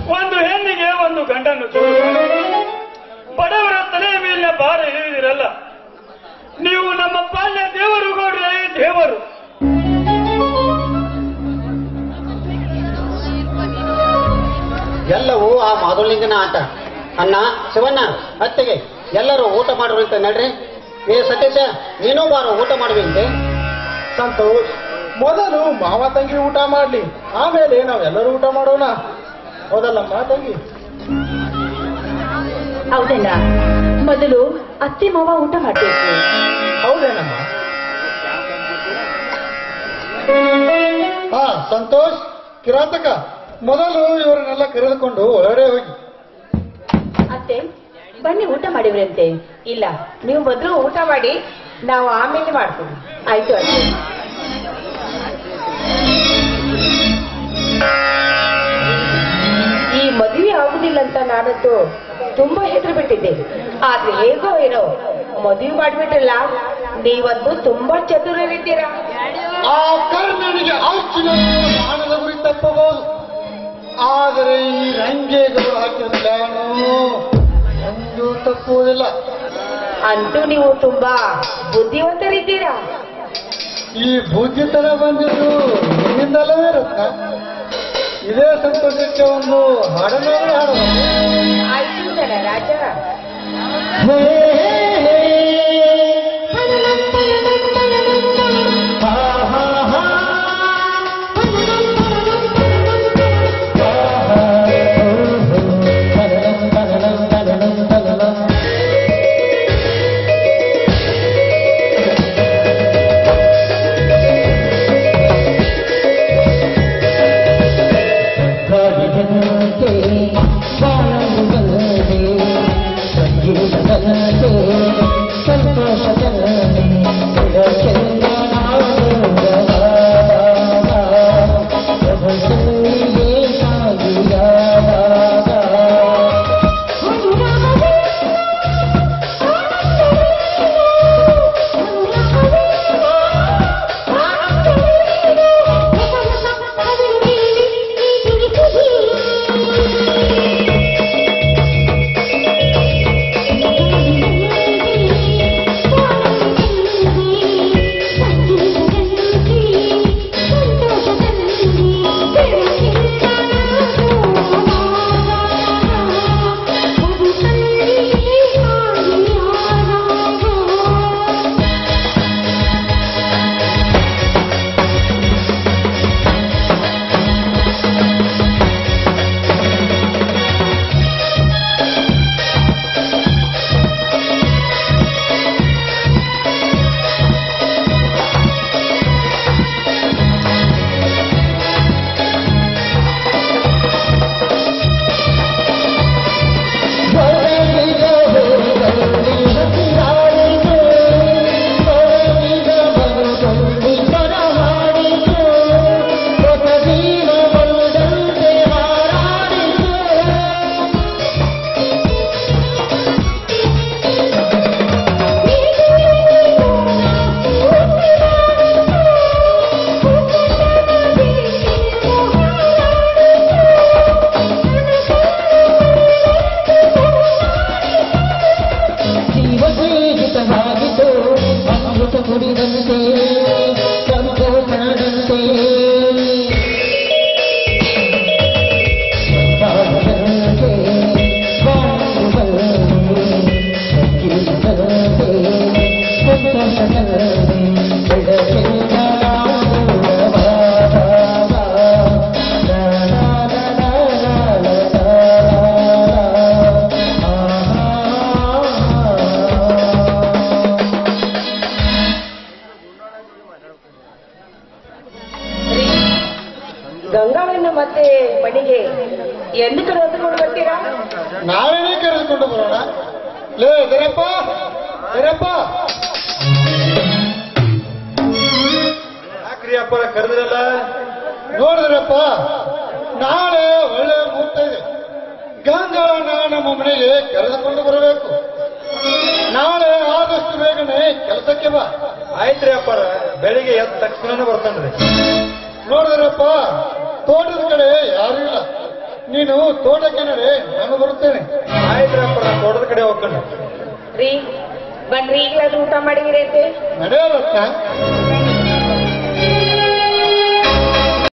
ಒಂದು ಹೆಣ್ಣಿಗೆ ಒಂದು ಗಂಡನ್ನು ಜೋಡಿ ಬಡವರ ತಲೆ ಮೇಲಿನ ಭಾರ ಇಳಿದಿರಲ್ಲ ನೀವು ನಮ್ಮ ಪಾಲ್ಯ ದೇವರು ಗೌಡ್ರೆ ದೇವರು ಎಲ್ಲವೂ ಆ ಮಾಧುಲಿಂಗನ ಆಟ ಅಣ್ಣ ಶಿವಣ್ಣ ಅತ್ತೆಗೆ ಎಲ್ಲರೂ ಊಟ ಮಾಡುವಂತೆ ನಡ್ರಿ ಏ ಸತೀಶ ನೀನು ಬಾರು ಊಟ ಮಾಡುವಂತೆ ಸಂತೋಷ್ ಮೊದಲು ಮಾವ ತಂಗಿ ಊಟ ಮಾಡ್ಲಿ ಆಮೇಲೆ ನಾವೆಲ್ಲರೂ ಊಟ ಮಾಡೋಣ ಹೌದಲ್ಲಮ್ಮ ತಂಗಿ ಹೌದಣ್ಣ ಮೊದಲು ಅತ್ತೆ ಮಾವ ಊಟ ಮಾಡ್ಬೇಕು ಹೌದೇನಮ್ಮ ಹಾ ಸಂತೋಷ್ ಕಿರಾತಕ ಮೊದಲು ಇವರನ್ನೆಲ್ಲ ಕರೆದುಕೊಂಡು ಒಳಗಡೆ ಹೋಗಿ ಅತ್ತೆ ಬನ್ನಿ ಊಟ ಮಾಡಿವ್ರಂತೆ ಇಲ್ಲ ನೀವು ಮೊದಲು ಊಟ ಮಾಡಿ ನಾವು ಆಮೇಲೆ ಮಾಡ್ತೀವಿ ಆಯ್ತು ಅತ್ತೆ ಈ ಮದುವೆ ಆಗುದಿಲ್ಲ ಅಂತ ನಾನಂತೂ ತುಂಬಾ ಹೆದ್ರು ಬಿಟ್ಟಿದ್ದೆ ಆದ್ರೆ ಹೇಗೋ ಏನೋ ಮದುವೆ ಮಾಡ್ಬಿಟ್ರಲ್ಲ ನೀವಂತೂ ತುಂಬಾ ಚತುರರಿದ್ದೀರಾ ಆ ಕರ್ಣನಿಗೆ ಔಚಿನ ಬಾಣದ ಗುರಿ ತಪ್ಪಬಹುದು ಆದರೆ ಈ ರಂಗೇಗಳು ಹಾಕಿದ ಪ್ಲಾನು ಎಂದೂ ತಪ್ಪುವುದಿಲ್ಲ ಅಂತೂ ನೀವು ತುಂಬಾ ಬುದ್ಧಿವಂತರಿದ್ದೀರಾ ಈ ಬುದ್ಧಿತನ ಬಂದಿದ್ದು ನಿನ್ನಿಂದಲವೇ ರತ್ನ ಇದೇ ಸಂತೋಷಕ್ಕೆ ಒಂದು ಹಾಡನ್ನಾದ್ರೂ ಹಾಡೋಣ ಆಯ್ತು ಜನ ರಾಜ ಗಂಗಾವನ್ನು ಮತ್ತೆ ಮನೆಗೆ ಎಂದು ಕಡೆ ಹೊತ್ಕೊಂಡು ಬರ್ತೀರಾ ನಾವೇನೇ ಕರೆದುಕೊಂಡು ಬರೋಣ ಲೇ ದರಪ್ಪ ದರಪ್ಪ ಯಾಕ್ರಿ ಅಪ್ಪರ ಕರೆದ್ರಲ್ಲ ನೋಡಿದ್ರಪ್ಪ ನಾಳೆ ಒಳ್ಳೆ ಮುಹೂರ್ತ ಇದೆ ಗಂಗಾಳನ್ನ ನಮ್ಮ ಮನೆಗೆ ಕರೆದುಕೊಂಡು ಬರಬೇಕು ನಾಳೆ ಆದಷ್ಟು ಬೇಗನೆ ಕೆಲಸಕ್ಕೆ ಬಾ ಆಯ್ತ್ರಿ ಅಪ್ಪರ ಬೆಳಿಗ್ಗೆ ಎದ್ದ ತಕ್ಷಣ ಬರ್ತಾನ್ರಿ ನೋಡಿದ್ರಪ್ಪ ತೋಟದ ಕಡೆ ಯಾರೂ ಇಲ್ಲ ನೀನು ತೋಟಕ್ಕೆ ನಡೆ ನಾನು ಬರುತ್ತೇನೆ ಆಯ್ತ್ರಪ್ಪ ನಾನು ತೋಟದ ಕಡೆ ಹೋಗ್ಕೊಂಡು ರೀ ಬನ್ರಿ ಈಗಲಾದ್ರೂ ಊಟ ಮಾಡಿದಿರಂತೆ ನಡೆಯೋದಕ್ಕ